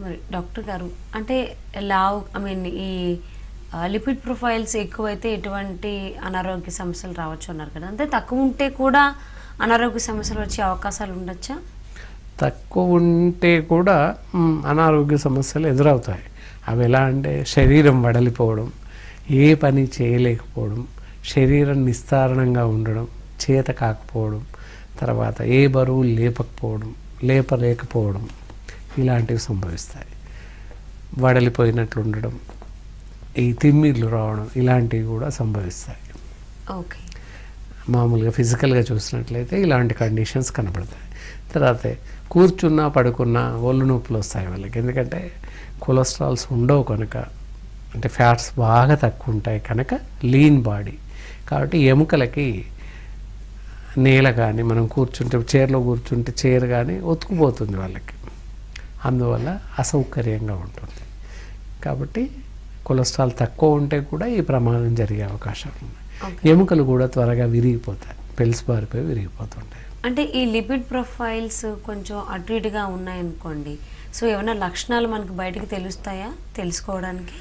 మరి డాక్టర్ గారు అంటే లావ్ ఐ మీన్ ఈ లిపిడ్ ప్రొఫైల్స్ ఎక్కువైతే ఎటువంటి అనారోగ్య సమస్యలు రావచ్చు అన్నారు కదా అంటే తక్కువ ఉంటే కూడా అనారోగ్య సమస్యలు వచ్చే అవకాశాలు ఉండొచ్చా తక్కువ ఉంటే కూడా మ్, అనారోగ్య సమస్యలు ఎదురవుతాయి అవి ఎలా అంటే శరీరం వడలిపోవడం ఏ పని చేయలేకపోవడం శరీరం నిస్తారణంగా ఉండడం చేత కాకపోవడం తర్వాత ఏ బరువు లేపకపోవడం లేపలేకపోవడం ఇలాంటివి సంభవిస్తాయి వడలిపోయినట్లు ఉండడం ఈ తిమ్మిర్లు రావడం ఇలాంటివి కూడా సంభవిస్తాయి ఓకే మామూలుగా ఫిజికల్గా చూసినట్లయితే ఇలాంటి కండిషన్స్ కనపడతాయి తర్వాత కూర్చున్నా పడుకున్నా ఒళ్ళు నొప్పులు వస్తాయి వాళ్ళకి ఎందుకంటే కొలెస్ట్రాల్స్ ఉండవు కనుక అంటే ఫ్యాట్స్ బాగా తక్కువ ఉంటాయి కనుక లీన్ బాడీ కాబట్టి ఎముకలకి నేల కానీ మనం కూర్చుంటే చైర్లో కూర్చుంటే చైర్ కానీ ఒతుకుపోతుంది వాళ్ళకి అందువల్ల అసౌకర్యంగా ఉంటుంది కాబట్టి కొలెస్ట్రాల్ తక్కువ ఉంటే కూడా ఈ ప్రమాదం జరిగే అవకాశాలు ఉన్నాయి ఓకే. ఎముకలు కూడా త్వరగా విరిగిపోతాయి పెల్స్ బారిపోయి విరిగిపోతుంటాయి అంటే ఈ లిపిడ్ ప్రొఫైల్స్ కొంచెం అటు ఇటుగా ఉన్నాయనుకోండి సో ఏమైనా లక్షణాలు మనకు బయటికి తెలుస్తాయా తెలుసుకోవడానికి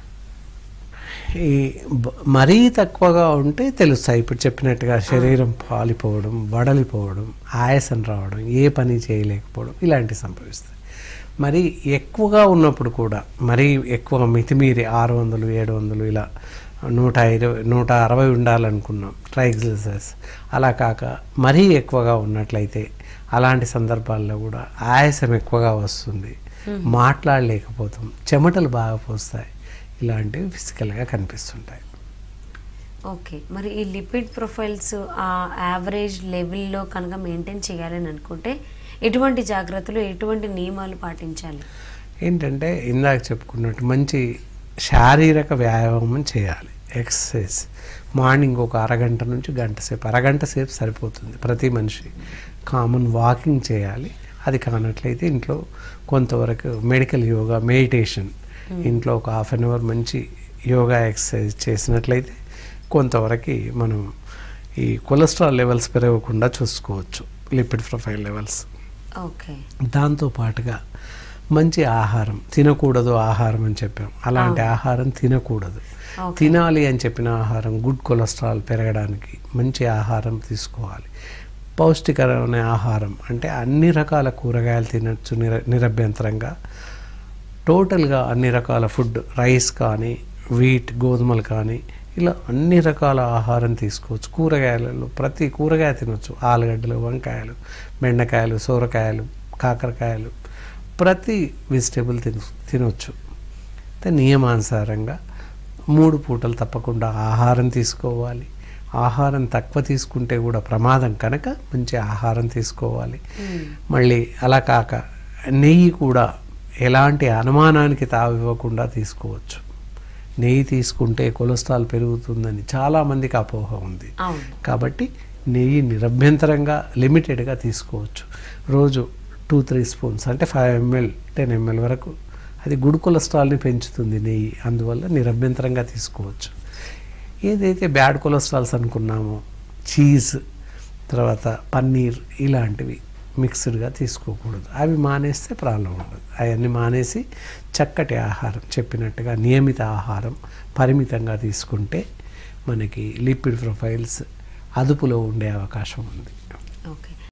ఈ బ- మరీ తక్కువగా ఉంటే తెలుస్తాయి ఇప్పుడు చెప్పినట్టుగా శరీరం పాలిపోవడం వడలిపోవడం ఆయాసం రావడం ఏ పని చేయలేకపోవడం ఇలాంటివి సంభవిస్తాయి మరి ఎక్కువగా ఉన్నప్పుడు కూడా మరీ ఎక్కువ మితిమీరి ఆరు వందలు ఏడు వందలు ఇలా నూట ఇరవై నూట అరవై ఉండాలనుకున్నాం ట్రైగ్లిసైడ్స్ అలా కాక మరీ ఎక్కువగా ఉన్నట్లయితే అలాంటి సందర్భాల్లో కూడా ఆయాసం ఎక్కువగా వస్తుంది మాట్లాడలేకపోతాం చెమటలు బాగా పోస్తాయి ఇలాంటివి ఫిజికల్గా కనిపిస్తుంటాయి ఓకే మరి ఈ లిపిడ్ ప్రొఫైల్స్ ఆ యావరేజ్ లెవెల్లో కనుక మెయింటైన్ చేయాలని అనుకుంటే ఎటువంటి జాగ్రత్తలు ఎటువంటి నియమాలు పాటించాలి ఏంటంటే ఇందాక చెప్పుకున్నట్టు మంచి శారీరక వ్యాయామం చేయాలి ఎక్సర్సైజ్ మార్నింగ్ ఒక అరగంట నుంచి గంట సేపు అరగంట సేపు సరిపోతుంది ప్రతి మనిషి కామన్ వాకింగ్ చేయాలి అది కానట్లయితే ఇంట్లో కొంతవరకు మెడికల్ యోగా మెడిటేషన్ ఇంట్లో ఒక హాఫ్ అన్ అవర్ మంచి యోగా ఎక్సర్సైజ్ చేసినట్లయితే కొంతవరకు మనం ఈ కొలెస్ట్రాల్ లెవెల్స్ పెరగకుండా చూసుకోవచ్చు లిపిడ్ ప్రొఫైల్ లెవెల్స్ ఓకే దాంతో పాటుగా మంచి ఆహారం తినకూడదు ఆహారం అని చెప్పాం అలాంటి ఆహారం తినకూడదు Okay. తినాలి అని చెప్పిన ఆహారం గుడ్ కొలెస్ట్రాల్ పెరగడానికి మంచి ఆహారం తీసుకోవాలి పౌష్టికరమైన ఆహారం అంటే అన్ని రకాల కూరగాయలు తినచ్చు నిర నిరభ్యంతరంగా టోటల్గా అన్ని రకాల ఫుడ్ రైస్ కానీ వీట్ గోధుమలు కానీ ఇలా అన్ని రకాల ఆహారం తీసుకోవచ్చు కూరగాయలలో ప్రతి కూరగాయ తినొచ్చు ఆలుగడ్డలు వంకాయలు బెండకాయలు సోరకాయలు కాకరకాయలు ప్రతి వెజిటేబుల్ తిన తినొచ్చు అయితే నియమానుసారంగా మూడు పూటలు తప్పకుండా ఆహారం తీసుకోవాలి ఆహారం తక్కువ తీసుకుంటే కూడా ప్రమాదం కనుక మంచి ఆహారం తీసుకోవాలి మళ్ళీ అలా కాక నెయ్యి కూడా ఎలాంటి అనుమానానికి తావివ్వకుండా తీసుకోవచ్చు నెయ్యి తీసుకుంటే కొలెస్ట్రాల్ పెరుగుతుందని చాలామందికి అపోహ ఉంది అవును కాబట్టి నెయ్యి నిరభ్యంతరంగా లిమిటెడ్గా తీసుకోవచ్చు రోజు టూ త్రీ స్పూన్స్ అంటే ఫైవ్ ఎంఎల్ టెన్ ఎంఎల్ వరకు అది గుడ్ కొలెస్ట్రాల్ని పెంచుతుంది నెయ్యి అందువల్ల నిరభ్యంతరంగా తీసుకోవచ్చు ఏదైతే బ్యాడ్ కొలెస్ట్రాల్స్ అనుకున్నామో చీజ్ తర్వాత పన్నీర్ ఇలాంటివి మిక్స్డ్గా తీసుకోకూడదు అవి మానేస్తే ప్రాబ్లం ఉండదు అవన్నీ మానేసి చక్కటి ఆహారం చెప్పినట్టుగా నియమిత ఆహారం పరిమితంగా తీసుకుంటే మనకి లిపిడ్ ప్రొఫైల్స్ అదుపులో ఉండే అవకాశం ఉంది ఓకే